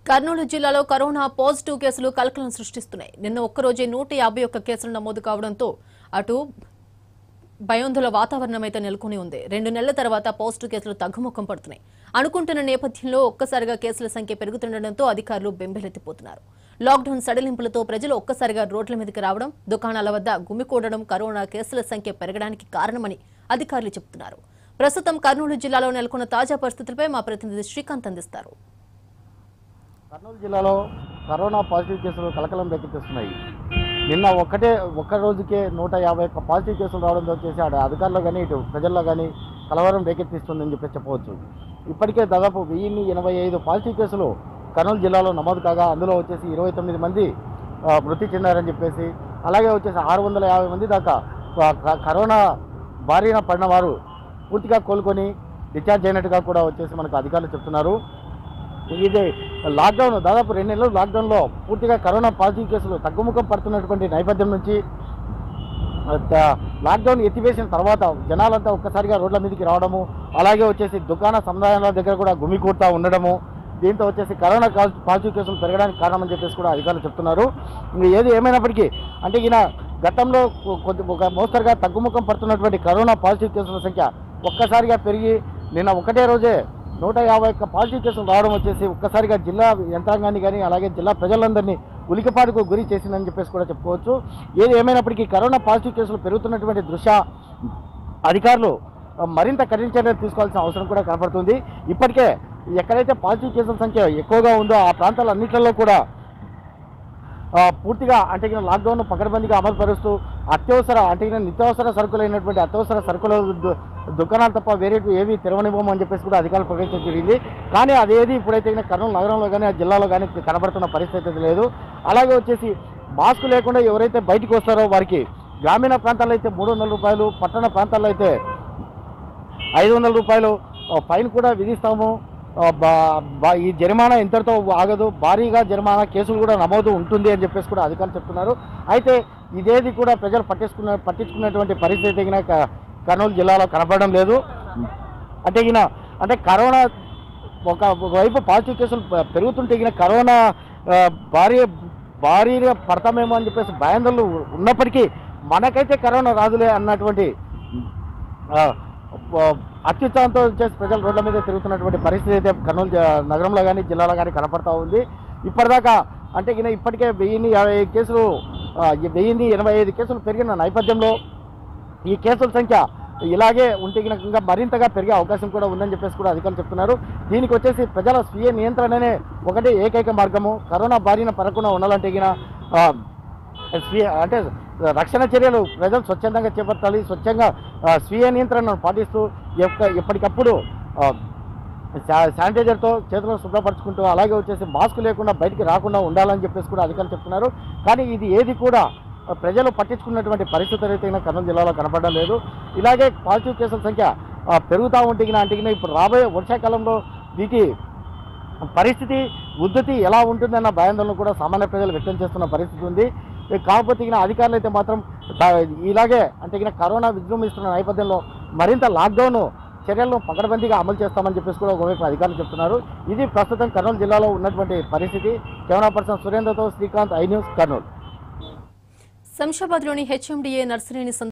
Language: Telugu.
కర్నూలు జిల్లాలో కరోనా పాజిటివ్ కేసులు కలకలం సృష్టిస్తున్నాయి నిన్న ఒక్కరోజే నూట యాభై ఒక్క కేసులు నమోదు కావడంతో అటు భయోందుల వాతావరణం అయితే నెలకొని ఉంది రెండు నెలల తర్వాత పాజిటివ్ కేసులు తగ్గుముఖం పడుతున్నాయి అనుకుంటున్న నేపథ్యంలో ఒక్కసారిగా కేసుల సంఖ్య పెరుగుతుండటంతో అధికారులు బెంబెలెత్తిపోతున్నారు లాక్డౌన్ సడలింపులతో ప్రజలు ఒక్కసారిగా రోడ్ల మీదకి రావడం దుకాణాల వద్ద గుమికూడడం కరోనా కేసుల సంఖ్య పెరగడానికి కారణమని అధికారులు చెబుతున్నారు ప్రస్తుతం కర్నూలు జిల్లాలో నెలకొన్న తాజా పరిస్థితులపై మా ప్రతినిధి శ్రీకాంత్ అందిస్తారు కర్నూలు జిల్లాలో కరోనా పాజిటివ్ కేసులు కలకలం రేకెత్తిస్తున్నాయి నిన్న ఒక్కటే ఒక్క రోజుకే నూట యాభై ఒక్క పాజిటివ్ కేసులు రావడంతో వచ్చేసి ఆడ అధికారులు కానీ ఇటు ప్రజల్లో కానీ కలవరం రేకెత్తిస్తుందని చెప్పి చెప్పవచ్చు ఇప్పటికే దాదాపు వెయ్యిన్ని ఎనభై ఐదు పాజిటివ్ కేసులు కర్నూలు జిల్లాలో నమోదు కాగా అందులో వచ్చేసి ఇరవై తొమ్మిది మంది ఆ, మృతి చెందారని చెప్పేసి అలాగే వచ్చేసి ఆరు వందల యాభై మంది దాకా ఆ, క- కరోనా బారిన పడిన వారు పూర్తిగా కోలుకొని డిశ్చార్జ్ అయినట్టుగా కూడా వచ్చేసి మనకు అధికారులు చెప్తున్నారు ఇది లాక్డౌన్ దాదాపు రెండు నెలలు లాక్డౌన్లో పూర్తిగా కరోనా పాజిటివ్ కేసులు తగ్గుముఖం పడుతున్నటువంటి నేపథ్యం నుంచి ఆ, త- లాక్డౌన్ ఎత్తివేసిన తర్వాత జనాలంతా ఒక్కసారిగా రోడ్ల మీదకి రావడము అలాగే వచ్చేసి దుకాణ సముదాయాల దగ్గర కూడా గుమికూడుతూ ఉండడము దీంతో వచ్చేసి కరోనా కా- పాజిటివ్ కేసులు పెరగడానికి కారణమని చెప్పేసి కూడా అధికారులు చెప్తున్నారు ఇంక ఏది ఏమైనప్పటికీ అంటే ఈయన గతంలో కొ- కొద్ది ఒక మోస్తరుగా తగ్గుముఖం పడుతున్నటువంటి కరోనా పాజిటివ్ కేసుల సంఖ్య ఒక్కసారిగా పెరిగి నిన్న ఒకటే రోజే నూట యాభై ఒక్క పాజిటివ్ కేసులు రావడం వచ్చేసి ఒక్కసారిగా జిల్లా యంత్రాంగాన్ని కానీ అలాగే జిల్లా ప్రజలందరినీ ఉలికిపాటుకు గురి చేసిందని చెప్పేసి కూడా చెప్పుకోవచ్చు ఏది ఏమైనప్పటికీ కరోనా పాజిటివ్ కేసులు పెరుగుతున్నటువంటి దృష్ట్యా అధికారులు ఆ, మరింత కఠిన చర్యలు తీసుకోవాల్సిన అవసరం కూడా కనపడుతుంది ఇప్పటికే ఎక్కడైతే పాజిటివ్ కేసుల సంఖ్య ఎక్కువగా ఉందో ఆ ప్రాంతాలన్నింటిలో కూడా ఆ, పూర్తిగా అంటే ఇక లాక్డౌన్ పకడ్బందీగా అమలు పరుస్తూ అత్యవసర అంటే ఇక నిత్యావసర సరుకులైనటువంటి అత్యవసర సరుకుల దు- దుకాణాలు తప్ప వేరే ఏవి తెరవనివ్వము అని చెప్పేసి కూడా అధికారులు ప్రకటించడం జరిగింది కానీ అదేది ఇప్పుడైతే ఇక కర్నూలు నగరంలో కానీ ఆ జిల్లాలో కానీ కనబడుతున్న పరిస్థితి అయితే లేదు అలాగే వచ్చేసి మాస్క్ లేకుండా ఎవరైతే బయటికి వస్తారో వారికి గ్రామీణ ప్రాంతాల్లో అయితే మూడు వందల రూపాయలు పట్టణ ప్రాంతాల్లో అయితే ఐదు వందల రూపాయలు ఆ, ఫైన్ కూడా విధిస్తాము ఆ, బా- బా- ఈ జరిమానా ఇంతటితో ఆగదు భారీగా జరిమానా కేసులు కూడా నమోదు ఉంటుంది అని చెప్పేసి కూడా అధికారులు చెప్తున్నారు అయితే ఇదేది కూడా ప్రజలు పట్టించుకున్న పట్టించుకున్నటువంటి పరిస్థితి తగిన కర్నూలు జిల్లాలో కనపడడం లేదు అంటే ఈయన అంటే కరోనా ఒక ఒకవైపు పాజిటివ్ కేసులు పె- పెరుగుతుంటే ఈయన కరోనా ఆ, భారీ భారీగా పడతామేమో అని చెప్పేసి భయాందోళనలు ఉన్నప్పటికీ మనకైతే కరోనా రాదులే అన్నటువంటి ఆ, ప- అత్యుత్సాహంతో చేసి ప్రజలు రోడ్ల మీద తిరుగుతున్నటువంటి పరిస్థితి అయితే కర్నూలు జ- నగరంలో కానీ జిల్లాలో కానీ కనపడతా ఉంది ఇప్పటిదాకా అంటే ఈయన ఇప్పటికే వెయ్యిన్ని యాభై ఐదు కేసులు ఆ, ఈ వెయ్యిన్ని ఎనభై ఐదు కేసులు పెరిగిన నేపథ్యంలో ఈ కేసుల సంఖ్య ఇలాగే ఉంటే గినక ఇంకా మరింతగా పెరిగే అవకాశం కూడా ఉందని చెప్పేసి కూడా అధికారులు చెప్తున్నారు దీనికి వచ్చేసి ప్రజల స్వీయ నియంత్రణనే ఒకటి ఏకైక మార్గము కరోనా బారిన పడకుండా ఉండాలంటే గిన ఆ, స్వీయ అంటే రక్షణ చర్యలు ప్రజలు స్వచ్ఛందంగా చేపట్టాలి స్వచ్ఛంగా ఆ, స్వీయ నియంత్రణను పాటిస్తూ ఎప్ప- ఎప్పటికప్పుడు ఆ, శా- శానిటైజర్తో చేతులను శుభ్రపరచుకుంటూ అలాగే వచ్చేసి మాస్క్ లేకుండా బయటికి రాకుండా ఉండాలని చెప్పేసి కూడా అధికారులు చెప్తున్నారు కానీ ఇది ఏది కూడా ఆ, ప్రజలు పట్టించుకున్నటువంటి పరిస్థితులు అయితే ఇంకా కర్నూలు జిల్లాలో కనపడడం లేదు ఇలాగే పాజిటివ్ కేసుల సంఖ్య ఆ, పెరుగుతూ ఉంటే గిన అంటే గిన ఇప్పుడు రాబోయే వర్షాకాలంలో వీటి పరిస్థితి ఉద్ధృతి ఎలా ఉంటుందన్న భయాందోళన కూడా సామాన్య ప్రజలు వ్యక్తం చేస్తున్న పరిస్థితి ఉంది ఇక కాకపోతే ఇక అధికారులు అయితే మాత్రం దా- ఇలాగే అంటే ఇక కరోనా విజృంభిస్తున్న నేపథ్యంలో మరింత లాక్డౌన్ చర్యలను పకడ్బందీగా అమలు చేస్తామని చెప్పేసి కూడా ఒకవైపు అధికారులు చెప్తున్నారు ఇది ప్రస్తుతం కర్నూలు జిల్లాలో ఉన్నటువంటి పరిస్థితి కెమెరా పర్సన్ సురేంద్రతో శ్రీకాంత్ ఐ న్యూస్ కర్నూలు శంషాబాద్లోని హెచ్ఎండిఏ నర్సరీని